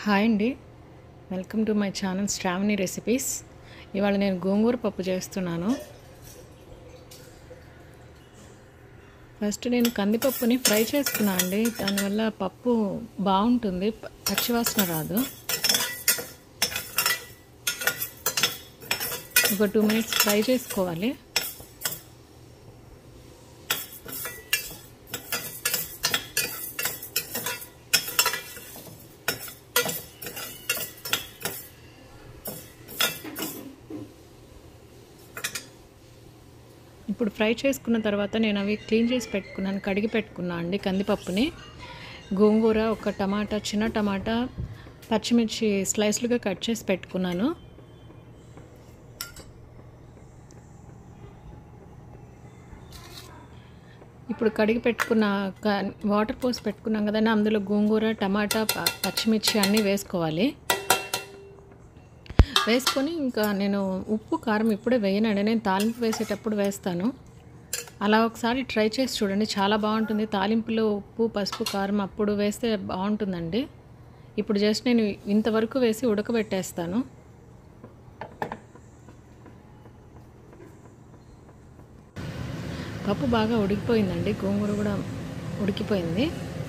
hi అండి welcome to my channel Shravani recipes ఇవాళ నేను గోంగూర పప్పు చేస్తున్నాను ఫస్ట్ నేను కందిపప్పుని ఫ్రై చేసుకున్నా అండి దానివల్ల పప్పు బాగుంటుంది ప- పచ్చివాసన రాదు ఒక టూ మినిట్స్ ఫ్రై చేసుకోవాలి ఇప్పుడు ఫ్రై చేసుకున్న తర్వాత నేను అవి క్లీన్ చేసి పెట్టుకున్నాను కడిగి పెట్టుకున్నా అండి కందిపప్పుని గోంగూర ఒక టమాటా చిన్న టమాటా పచ్చిమిర్చి స్లైస్లుగా కట్ చేసి పెట్టుకున్నాను ఇప్పుడు కడిగి పెట్టుకున్న క- వాటర్ పోసి పెట్టుకున్నాం కదండి అందులో గోంగూర టమాటా ప- పచ్చిమిర్చి అన్నీ వేసుకోవాలి వేసుకొని ఇంకా నేను ఉప్పు కారం ఇప్పుడే వేయనండి నేను తాలింపు వేసేటప్పుడు వేస్తాను అలా ఒకసారి ట్రై చేసి చూడండి చాలా బాగుంటుంది తాలింపులో ఉప్పు పసుపు కారం అప్పుడు వేస్తే బాగుంటుందండి ఇప్పుడు జస్ట్ నేను ఇంతవరకు వేసి ఉడకబెట్టేస్తాను పప్పు బాగా ఉడికిపోయిందండి గోంగూర కూడా ఉడికిపోయింది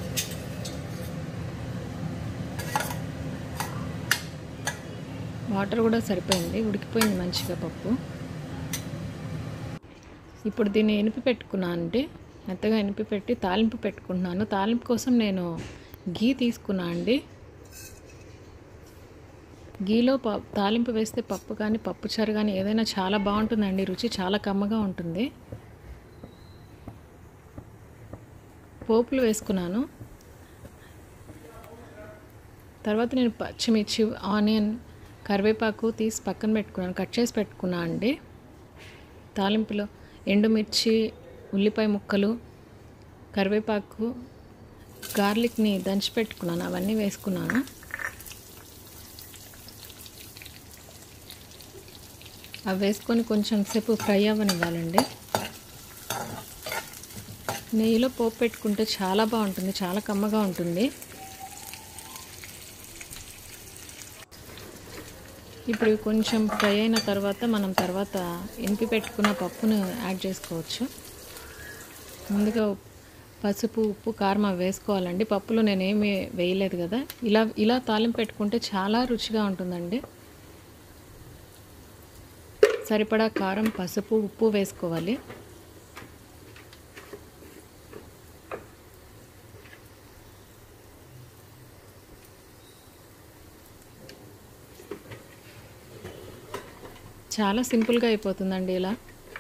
వాటర్ కూడా సరిపోయింది ఉడికిపోయింది మంచిగా పప్పు ఇప్పుడు దీన్ని ఎనిపి పెట్టుకున్నాను అండి మెత్తగా ఎనిపి పెట్టి తాలింపు పెట్టుకుంటున్నాను తాలింపు కోసం నేను గీ తీసుకున్నా అండి గీలో ప తాలింపు వేస్తే పప్పు కానీ పప్పుచారు కానీ ఏదైనా చాలా బాగుంటుందండి రుచి చాలా కమ్మగా ఉంటుంది పోపులు వేసుకున్నాను తర్వాత నేను పచ్చిమిర్చి ఆనియన్ కరివేపాకు తీసి పక్కన పెట్టుకున్నాను కట్ చేసి పెట్టుకున్నా అండి తాలింపులో ఎండుమిర్చి ఉల్లిపాయ ముక్కలు కరివేపాకు గార్లిక్ని దంచి పెట్టుకున్నాను అవన్నీ వేసుకున్నాను అవి వేసుకొని కొంచెం సేపు ఫ్రై అవ్వనివ్వాలండి నెయ్యిలో పోపు పెట్టుకుంటే చాలా బాగుంటుంది చాలా కమ్మగా ఉంటుంది ఇప్పుడు ఇవి కొంచెం ఫ్రై అయిన తర్వాత మనం తర్వాత ఎనిపి పెట్టుకున్న పప్పును యాడ్ చేసుకోవచ్చు ముందుగా పసుపు ఉప్పు కారం అవి వేసుకోవాలండి పప్పులో నేనేమి వేయలేదు కదా ఇలా ఇలా తాలింపు పెట్టుకుంటే చాలా రుచిగా ఉంటుందండి సరిపడా కారం పసుపు ఉప్పు వేసుకోవాలి చాలా సింపుల్గా అయిపోతుందండి ఇలా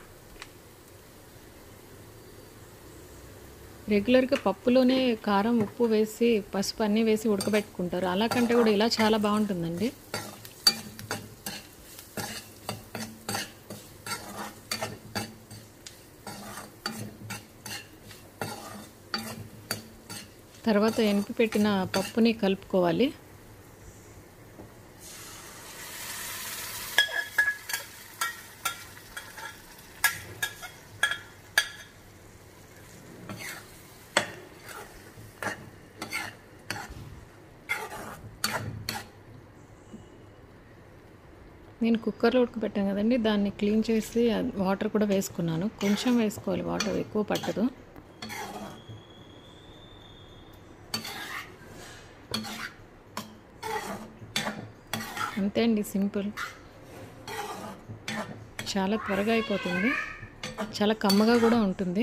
రెగ్యులర్గా పప్పులోనే కారం ఉప్పు వేసి పసుపు అన్నీ వేసి ఉడకబెట్టుకుంటారు అలా కంటే కూడా ఇలా చాలా బాగుంటుందండి తర్వాత ఎనిపి పెట్టిన పప్పుని కలుపుకోవాలి నేను కుక్కర్లో ఉడకబెట్టాను కదండి దాన్ని క్లీన్ చేసి అది వాటర్ కూడా వేసుకున్నాను కొంచెం వేసుకోవాలి వాటర్ ఎక్కువ పట్టదు అంతే అండి సింపుల్ చాలా త్వరగా అయిపోతుంది చాలా కమ్మగా కూడా ఉంటుంది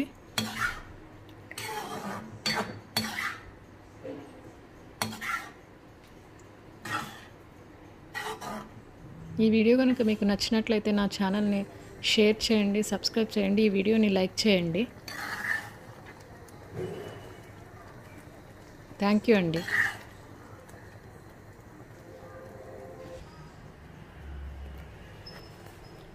ఈ వీడియో కనుక మీకు నచ్చినట్లయితే నా ఛానల్ని షేర్ చేయండి సబ్స్క్రైబ్ చేయండి ఈ వీడియోని లైక్ చేయండి థ్యాంక్ యూ అండి